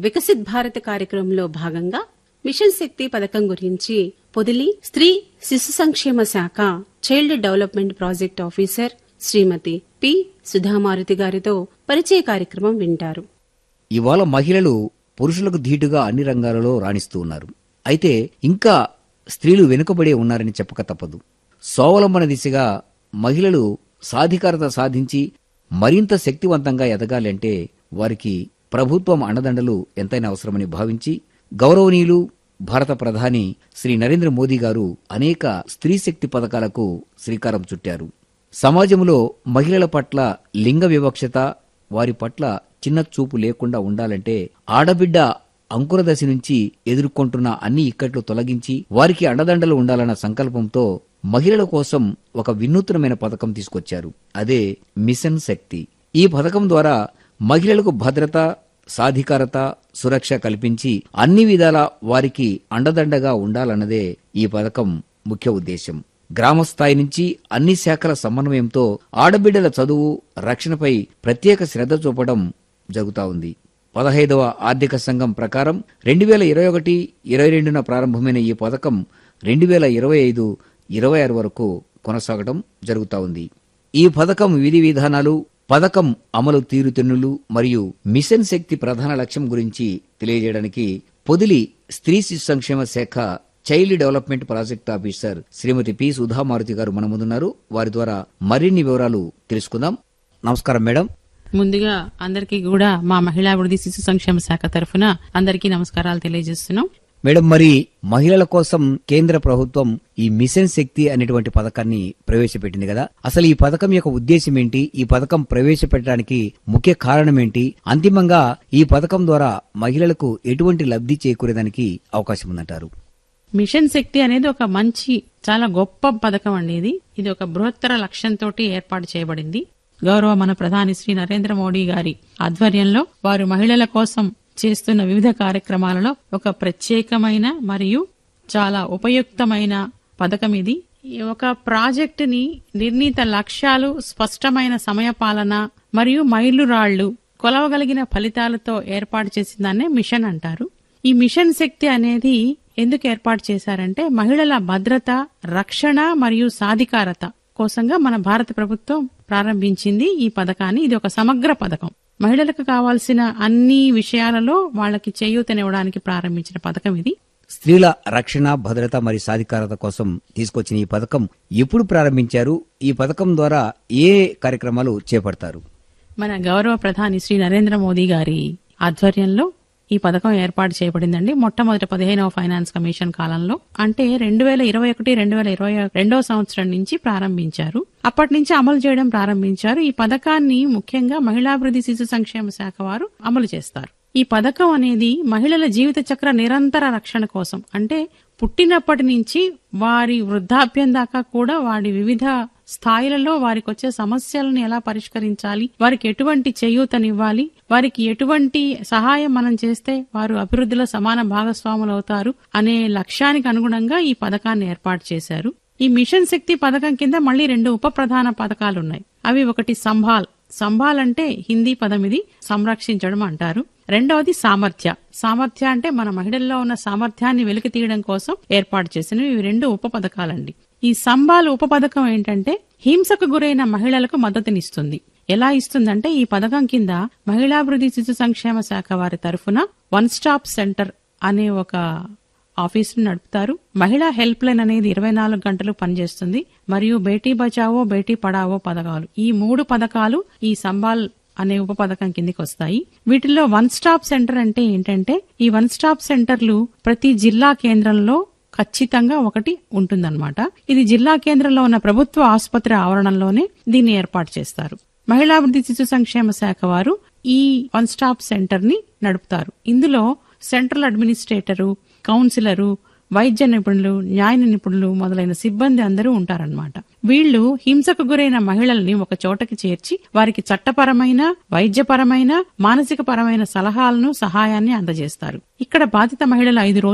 వికసిత్ భారత్ కార్యక్రమంలో భాగంగా మిషన్ శక్తి పథకం గురించి పొదిలి స్త్రీ శిశు సంక్షేమ శాఖ child development project officer Srimathi P Sudhamaruthi గారితో పరిచయ కార్యక్రమం వింటారు ఇవాళ మహిళలు పురుషులకు ధీటుగా అన్ని రంగాలలో రాణిస్తూ ఉన్నారు అయితే ఇంకా స్త్రీలు వెనుకబడే ఉన్నారని చెప్పక తప్పదు స్వావలంబన దిశగా మహిళలు సాధికారత సాధించి మరింత శక్తివంతంగా ఎదగాలంటే వారికి ప్రభుత్వం అండదండలు ఎంతైనా అవసరమని భావించి గౌరవనీయులు భారత ప్రధాని శ్రీ నరేంద్ర మోదీ గారు అనేక స్త్రీ శక్తి పథకాలకు శ్రీకారం చుట్టారు సమాజంలో మహిళల పట్ల లింగ వివక్షత వారి పట్ల చిన్న చూపు లేకుండా ఉండాలంటే ఆడబిడ్డ అంకురదశ నుంచి ఎదుర్కొంటున్న అన్ని ఇక్కట్లు తొలగించి వారికి అండదండలు ఉండాలన్న సంకల్పంతో మహిళల కోసం ఒక వినూత్నమైన పథకం తీసుకొచ్చారు అదే మిషన్ శక్తి ఈ పథకం ద్వారా మహిళలకు భద్రత సాధికారత సురక్ష కల్పించి అన్ని విధాల వారికి అండదండగా ఉండాలన్నదే ఈ పథకం ముఖ్య ఉద్దేశం గ్రామ స్థాయి నుంచి అన్ని శాఖల సమన్వయంతో ఆడబిడ్డల చదువు రక్షణపై ప్రత్యేక శ్రద్ధ చూపడం జరుగుతా ఉంది పదహైదవ ఆర్థిక సంఘం ప్రకారం రెండు వేల ఇరవై ఒకటి ఇరవై రెండున ప్రారంభమైన ఈ పథకం రెండు వేల ఇరవై ఐదు ఇరవై ఆరు వరకు కొనసాగడం జరుగుతా ఉంది ఈ పథకం విధి విధానాలు పథకం అమలు తీరుతెన్నులు మరియు మిషన్ శక్తి ప్రధాన లక్ష్యం గురించి తెలియజేయడానికి పొదిలి స్త్రీ శిశు సంక్షేమ శాఖ child development project officer Srimathi P Sudhamaruthi garu మన ముందున్నారు వారి ద్వారా మరిన్ని వివరాలు తెలుసుకుందాం నమస్కారం మేడం ముందుగా అందరికీ కూడా మా మహిళా అభివృద్ధి శిశు సంక్షేమ శాఖ తరఫున అందరికీ నమస్కారాలు తెలియజేస్తున్నాం మేడం మరి మహిళల కోసం కేంద్ర ప్రభుత్వం ఈ మిషన్ శక్తి అనేటువంటి పథకాన్ని ప్రవేశపెట్టింది కదా అసలు ఈ పథకం యొక్క ఉద్దేశం ఏంటి ఈ పథకం ప్రవేశపెట్టడానికి ముఖ్య కారణం ఏంటి అంతిమంగా ఈ పథకం ద్వారా మహిళలకు ఎటువంటి లబ్ధి చేకూరేదానికి అవకాశం ఉందంటారు మిషన్ శక్తి అనేది ఒక మంచి చాలా గొప్ప పథకం అండి ఇది ఇది ఒక బృహత్తర లక్ష్యంతో ఏర్పాటు చేయబడింది గౌరవ మన ప్రధాని శ్రీ నరేంద్ర మోడీ గారి ఆధ్వర్యంలో వారు మహిళల కోసం చేస్తున్న వివిధ కార్యక్రమాలలో ఒక ప్రత్యేకమైన మరియు చాలా ఉపయుక్తమైన పథకం ఇది ఈ ఒక ప్రాజెక్టుని నిర్ణీత లక్ష్యాలు స్పష్టమైన సమయపాలన మరియు మైలురాళ్లు కొలవగలిగిన ఫలితాలతో ఏర్పాటు చేసిన దాన్నే మిషన్ అంటారు ఈ మిషన్ శక్తి అనేది ఎందుకు ఏర్పాటు చేశారంటే మహిళల భద్రత రక్షణ మరియు సాధికారత కోసంగా మన భారత ప్రభుత్వం ప్రారంభించింది ఈ పథకాన్ని ఇది ఒక సమగ్ర పథకం మహిళలకు కావాల్సిన అన్ని విషయాలలో వాళ్ళకి చేయూతనివ్వడానికి ప్రారంభించిన పథకం ఇది స్త్రీల రక్షణ భద్రత మరియు సాధికారత కోసం తీసుకొచ్చిన ఈ పథకం ఎప్పుడు ప్రారంభించారు ఈ పథకం ద్వారా ఏ కార్యక్రమాలు చేపడతారు మన గౌరవ ప్రధాని శ్రీ నరేంద్ర మోదీ గారి ఆధ్వర్యంలో ఈ పథకం ఏర్పాటు చేయబడిందండి మొట్టమొదటి పదిహేనవ ఫైనాన్స్ కమిషన్ కాలంలో అంటే రెండు వేల ఇరవై ఒకటి రెండు వేల ఇరవై రెండో సంవత్సరం నుంచి ప్రారంభించారు అప్పటి నుంచి అమలు చేయడం ప్రారంభించారు ఈ పథకాన్ని ముఖ్యంగా మహిళాభివృద్ధి శిశు సంక్షేమ శాఖ వారు అమలు చేస్తారు ఈ పథకం అనేది మహిళల జీవిత చక్ర నిరంతర రక్షణ కోసం అంటే పుట్టినప్పటి నుంచి వారి వృద్ధాప్యం దాకా కూడా వారి వివిధ స్థాయిలలో వారికి వచ్చే సమస్యలను ఎలా పరిష్కరించాలి వారికి ఎటువంటి చేయూతనివ్వాలి వారికి ఎటువంటి సహాయం మనం చేస్తే వారు అభివృద్ధిలో సమాన భాగస్వాములు అవుతారు అనే లక్ష్యానికి అనుగుణంగా ఈ పథకాన్ని ఏర్పాటు చేశారు ఈ మిషన్ శక్తి పథకం కింద మళ్ళీ రెండు ఉప ప్రధాన పథకాలు ఉన్నాయి అవి ఒకటి సంభాల్ సంభాల్ అంటే హిందీ పదం ఇది సంరక్షించడం అంటారు రెండవది సామర్థ్య సామర్థ్య అంటే మన మహిళల్లో ఉన్న సామర్థ్యాన్ని వెలికి తీయడం కోసం ఏర్పాటు చేసినవి ఇవి రెండు ఉప పథకాలండి ఈ సంబాల్ ఉప పథకం ఏంటంటే హింసకు గురైన మహిళలకు మద్దతునిస్తుంది ఎలా ఇస్తుందంటే ఈ పథకం కింద మహిళాభివృద్ధి శిశు సంక్షేమ శాఖ వారి తరఫున వన్ స్టాప్ సెంటర్ అనే ఒక ఆఫీసును నడుపుతారు మహిళా హెల్ప్ లైన్ అనేది ఇరవై నాలుగు గంటలు పనిచేస్తుంది మరియు బేటీ బచావో బేటీ పడావో పథకాలు ఈ మూడు పథకాలు ఈ సంబాల్ అనే ఉప పథకం కిందికి వస్తాయి వీటిల్లో వన్ స్టాప్ సెంటర్ అంటే ఏంటంటే ఈ వన్ స్టాప్ సెంటర్లు ప్రతి జిల్లా కేంద్రంలో ఖచ్చితంగా ఒకటి ఉంటుందన్నమాట ఇది జిల్లా కేంద్రంలో ఉన్న ప్రభుత్వ ఆసుపత్రి ఆవరణంలోనే దీన్ని ఏర్పాటు చేస్తారు మహిళాభివృద్ధి శిశు సంక్షేమ శాఖ వారు ఈ వన్ స్టాప్ సెంటర్ ని నడుపుతారు ఇందులో సెంట్రల్ అడ్మినిస్ట్రేటరు కౌన్సిలరు వైద్య నిపుణులు న్యాయ నిపుణులు మొదలైన సిబ్బంది అందరూ ఉంటారన్నమాట వీళ్ళు హింసకు గురైన మహిళల్ని ఒక చోటకి చేర్చి వారికి చట్టపరమైన వైద్యపరమైన మానసిక పరమైన సలహాలను సహాయాన్ని అందజేస్తారు ఇక్కడ బాధిత మహిళలు ఐదు రోజులు